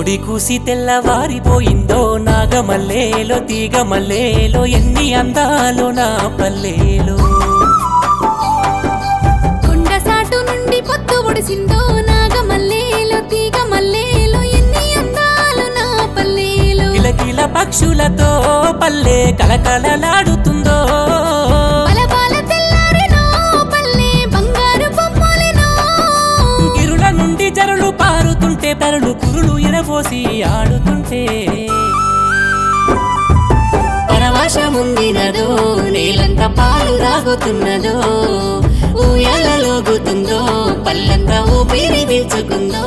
కోడి కూసి తెల్లవారిపోయిందో నాగమల్లేలో తీగ మల్లేలో ఎన్ని అందాలో నా పల్లెలో కొండ సాటు నుండి పొత్తు ఒడిసిందో నాగమల్లేలో తీగ మల్లేలో ఎన్ని అందాలు నా పల్లేలో కిలకిల పక్షులతో పల్లె కలకలలాడుతుందో బలబాల తెల్లారెనో పల్లె బంగారు బొమ్మలెనో గిరుల నుండి జరులు పారుతుంటే పెరలు కురులు ఇరబోసి ఆడుతుంటే పరవశముందినదో నేలంత పాలు తాగుతున్నదో ఊయలలోగుతుందో పల్లంతా ఊపిరి పీల్చుకుందో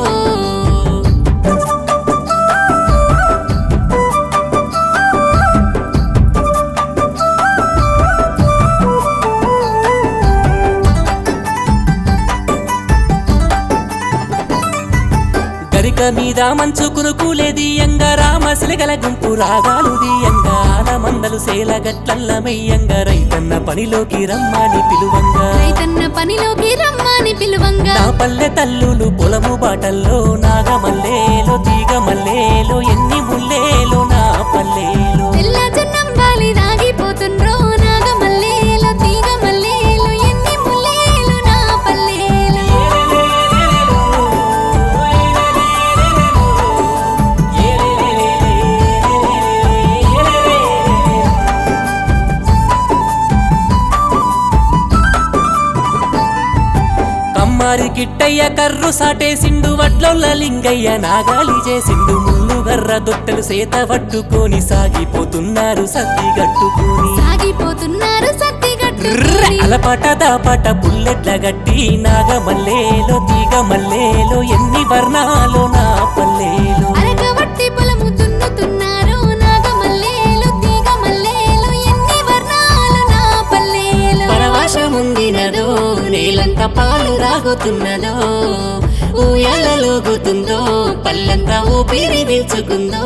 గరిక మీద మంచు కురుకులే దియంగా రామశిలగల గుంపు రాగాలు దియంగా ఆలమందలు సేలగట్లల్ల మెయ్యంగా రైతన్న పనిలోకి రమ్మని పిలువంగా రైతన్న పనిలోకి రమ్మని పిలువంగా నా పల్లె తల్లులు పొలము బాటల్లో నాగమల్లేలో తీగ మల్లేలో ఎన్ని ముల్లేలో నా పల్లెలో తెల్ల జన్నం గాలి దాగిపోతుండ్రో నాగమల్లేలో తీగ మల్లేలో ఎన్ని ముల్లేలు నా పల్లేలో కమ్మారి కిట్టయ్య కర్రు సాటేసిండు వడ్లొల్ల లింగయ్య నాగాలి చేసిండు ముళ్ళు గర్ర దొట్టెలు సేత పట్టుకొని సాగిపోతున్నారు సద్ది గట్టుకొని సాగిపోతున్నారు సత్తిగట్టు అలపాట దాపాట బుల్లెట్ల గట్టి నాగమల్లేలో తీగ మల్లేలో ఎన్ని వర్ణాలు నా పల్లెలో అరగవట్టి పొలము దున్నుతున్నారు నాగమల్లేలు తీగ మల్లేలు ఎన్ని వర్ణాలు నా పల్లేలు పరవశముందినదో నేలంత పాలు తాగుతున్నదో ఊయలలోగుతుందో పల్లంతా ఊపిరి పీల్చుకుందో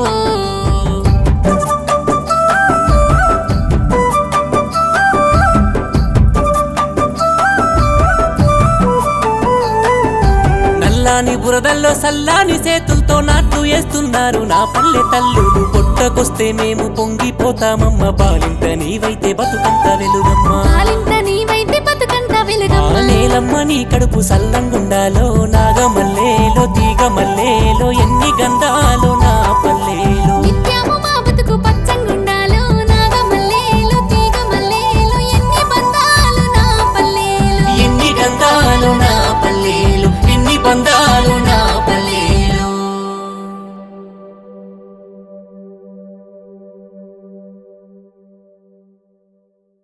నల్లాని బురదల్లో సల్లాని చేతులతో నాట్లు వేస్తున్నారు నా పల్లె తల్లులు పొట్టకొస్తే మేము పొంగిపోతామమ్మ బాలింత నీవైతే బతుకంత వెలుగమ్మ పాలింత నీవైతే బతుకంత ఆ వెలుగమ్మ నేలమ్మ నీ కడుపు సల్లంగుండాలో నాగమల్లేలో తీగ మల్లేలో